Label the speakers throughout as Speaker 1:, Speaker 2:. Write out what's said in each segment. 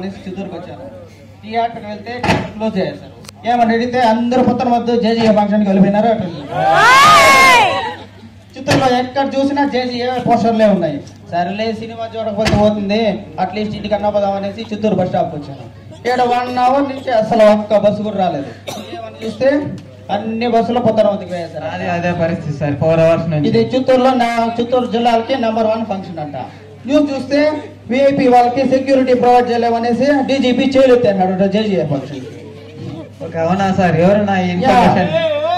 Speaker 1: అనేసి చిత్తూరుకి వచ్చాను థియేటర్కి వెళ్తే క్లోజ్ చేశారు ఏమని అడిగితే అందరూ పుత్తన వద్దు జేజీఏ ఫంక్షన్కి వెళ్ళిపోయినారు అటు చిత్తూరులో ఎక్కడ చూసినా జేజీఏ పోస్టర్లే ఉన్నాయి సరేలే సినిమా చూడకపోతే పోతుంది అట్లీస్ట్ ఇంటికన్నా పోదాం అనేసి చిత్తూరు బస్ స్టాప్కి వచ్చాను ఇక్కడ వన్ అవర్ నుంచి అసలు ఒక్క బస్సు కూడా రాలేదు ఏమని చూస్తే అన్ని బస్సులు పుత్తనవతికి వేశారు
Speaker 2: అదే అదే పరిస్థితి సార్ ఫోర్ అవర్స్ నుంచి
Speaker 1: ఇది చిత్తూరులో నా చిత్తూరు జిల్లాలకి నెంబర్ వన్ ఫంక్షన్ అంట న్యూస్ చూస్తే విఐపి వాళ్ళకి సెక్యూరిటీ ప్రొవైడ్ చేయలేమనేసి డీజీపీ చేయలేదన్నాడు జేజీఏ ఫంక్షన్
Speaker 2: ఓకే అవునా సార్ ఎవరన్నా ఈ ఇన్ఫర్మేషన్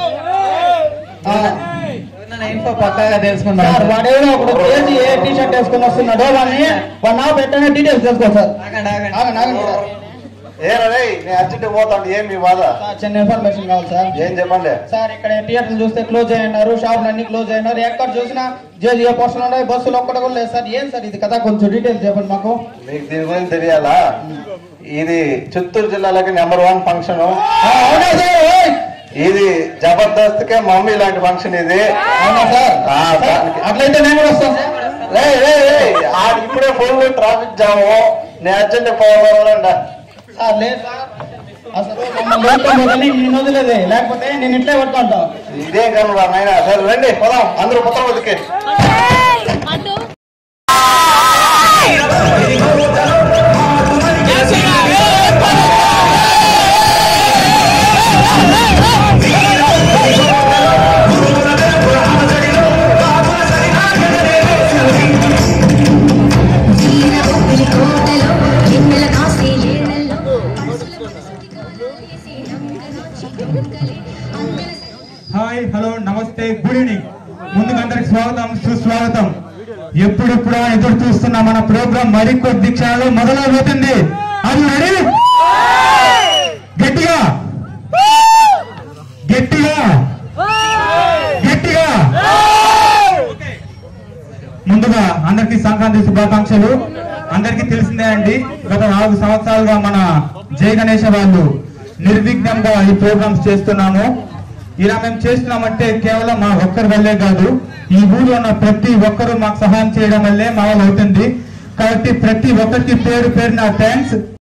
Speaker 2: ఎవరన్నా ఇన్ఫో పక్కాగా
Speaker 1: సార్
Speaker 2: తెలుసుకున్నారు
Speaker 1: వాడేదో ఒకడు జేజీఏ టీ షర్ట్ వేసుకుని వస్తున్నాడు వాడిని వాడు నా పెట్టనే డీటెయిల్స్ తెలుసుకో సార్
Speaker 2: ఆగండి ఆగండి
Speaker 1: ఆగండి, ఆగండి సార్.
Speaker 3: ఏరా రేయ్ నేను అర్జెంట్ పోతాను ఏం మీ బాధ
Speaker 1: సార్ చిన్న ఇన్ఫర్మేషన్ కావాలి సార్
Speaker 3: ఏం చెప్పండి
Speaker 1: సార్ ఇక్కడ థియేటర్లు చూస్తే క్లోజ్ అయ్యారు షాపులు అన్ని క్లోజ్ అయ్యారు ఎక్కడ చూసినా జేజీఏ పోస్టులు ఉన్నాయి బస్సులు ఒక్కటి కూడా లేదు సార్ ఏం సార్ ఇది కదా కొంచెం డీటెయిల్స్ చెప్పండి మాకు
Speaker 3: మీకు దీని గురించి తెలియాలా ఇది చిత్తూరు జిల్లాలోకి నెంబర్ వన్ ఫంక్షన్
Speaker 1: ఆ, అవునా సార్ ఓయ్!
Speaker 3: ఇది జబర్దస్త్ కే మమ్మీ లాంటి ఫంక్షన్ ఇది
Speaker 1: అవునా సార్
Speaker 3: ఆ,
Speaker 1: సార్,
Speaker 3: దానికి-
Speaker 1: అట్లయితే నేను కూడా వస్తాను సార్
Speaker 3: రేయ్, రేయ్, రేయ్, ఆడ ఇప్పుడే ఫోన్ లో ట్రాఫిక్ జాము నేను అర్జెంట్ పోవాలంట
Speaker 1: సార్ లేదు సార్ అసలు మమ్మల్ని లేపుకొని పోతేనే నిన్ను వదిలేదే లేకపోతే నేను ఇట్లే పట్టుకుంటాం
Speaker 3: ఇదేం కనురా నాయన సరే రండి పోదాం అందరూ పుత్రం వదికే
Speaker 4: వీరపులి కోటలో ఎన్నెల కాసే ఏళ్ళల్లో మనసుల మనసుకి కాలేసి నమ్మకనాచి దొంగలే అందరి
Speaker 5: హాయ్ హలో నమస్తే గుడ్ ఈవినింగ్ ముందుగా అందరికి స్వాగతం సుస్వాగతం ఎప్పుడెప్పుడు ఎదురు చూస్తున్న మన ప్రోగ్రాం మరికొద్ది క్షణాలు మొదలవుతుంది అది రెడీ గట్టిగా గట్టిగా గట్టిగా ముందుగా అందరికి సంక్రాంతి శుభాకాంక్షలు అందరికీ తెలిసిందే అండి గత నాలుగు సంవత్సరాలుగా మన జయ గణేష వాళ్ళు నిర్విఘ్నంగా ఈ ప్రోగ్రామ్స్ చేస్తున్నాము ఇలా మేము చేస్తున్నామంటే కేవలం మా ఒక్కరి వల్లే కాదు ఈ ఊళ్ళో ఉన్న ప్రతి ఒక్కరూ మాకు సహాయం చేయడం వల్లే మా వల్ల అవుతుంది కాబట్టి ప్రతి ఒక్కరికి పేరు పేరు నా థ్యాంక్స్